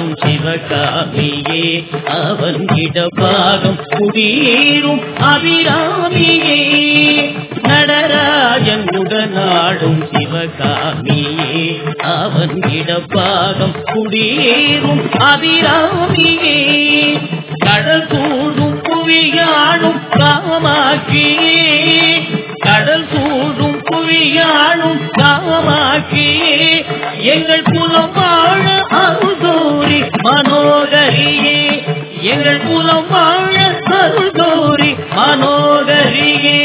நாடும் சிவகாமியே அவன் இடபாகம் குடியேறும் அபிராமியே நடராஜன் உடனாடும் சிவகாமியே அவன் இடபாகம் குடியேறும் அபிராமியே கடல் சூழும் புவியாடும் காமாட்சியே கடல் சூழும் புவியாடும் காமாட்சியே எங்கள் குலம் வாழ அருகோரி மனோகரியே எங்கள் குலம் வாழ அருகோரி மனோகரியே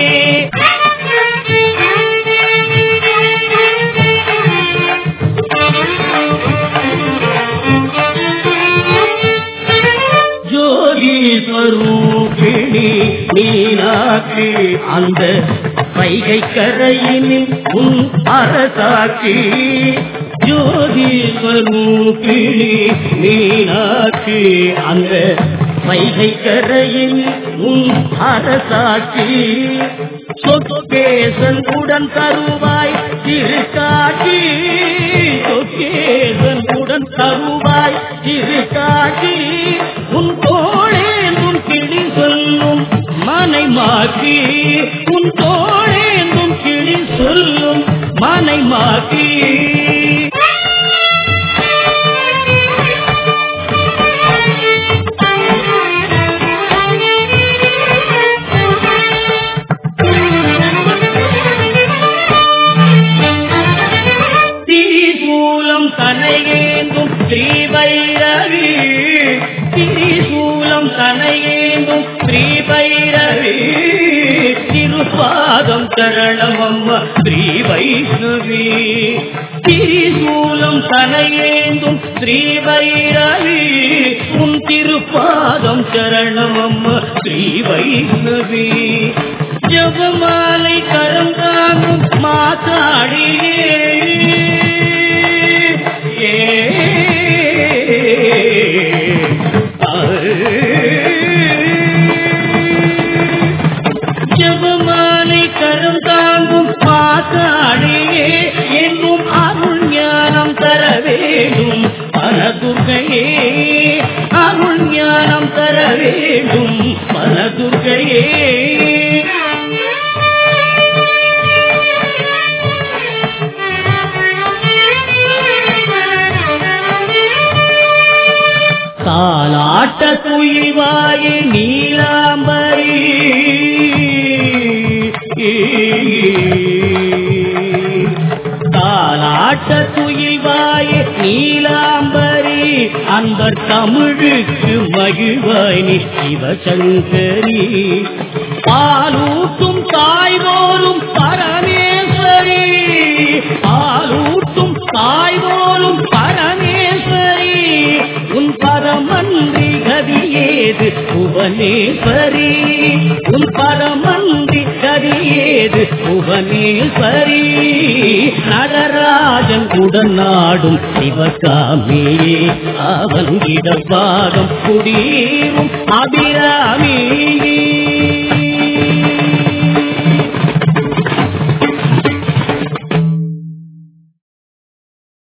ஜோதி ஸ்வரூபிணி மீனாட்சி அந்த வைகை கரையினில் உன் அரசாட்சி ஜோதி ஸ்வரூபிணி மீனாட்சி அந்த வைகை கரையில் உன் அரசாட்சி சொக்கேசன் உடன் தருவாய் திருக்காட்சி சொக்கேசன் உடன் தருவாய் திருக்காட்சி உன் தோழேந்தும் கிளி சொல்லும் மனை மாற்றி உன் தோழேந்தும் கிளி சொல்லும் மனை மாற்றி திரிசூலம் தனையேந்தும் ஸ்ரீபைரவி திரிசூலம் தனையேந்தும் ஸ்ரீபைரவி திருப்பாதம் சரணம் அம்மா ஸ்ரீ வைஷ்ணவி திரிசூலம் தனையேந்தும் ஸ்ரீ வைரவி உன் திருப்பாதம் சரணம் அம்மா ஸ்ரீ வைஷ்ணவி ஜபமாலை கரம் தாங்கும் மாதாடியே ஜபமாலை கரம் தாங்கும் பாசாடியே என்னும் அருள் ஞானம் தர வேண்டும் மனதுர்கையே அருள் ஞானம் தர வேண்டும் மனதுர்கையே தாலாட்ட துயிவாயே நீலாம்பரி தாலாட்ட துயில்வாயே நீலாம்பரி அன்பர் தமிழுக்கு மகிழ்வாய் நீ சிவசங்கரி பாலூட்டும் தாய்வோரும் பரமேஸ்வரி பாலூட்டும் தாய்வோரும் பரமேஸ்வரி உன் பரமன்றி கதியேது புவனேஸ்வரி உன் பரமன்றி கதியேது புவனேஸ்வரி நடராஜன் உடன் நாடும் சிவகாமியே அவன் இடபாகம் குடியும் அபிராமியே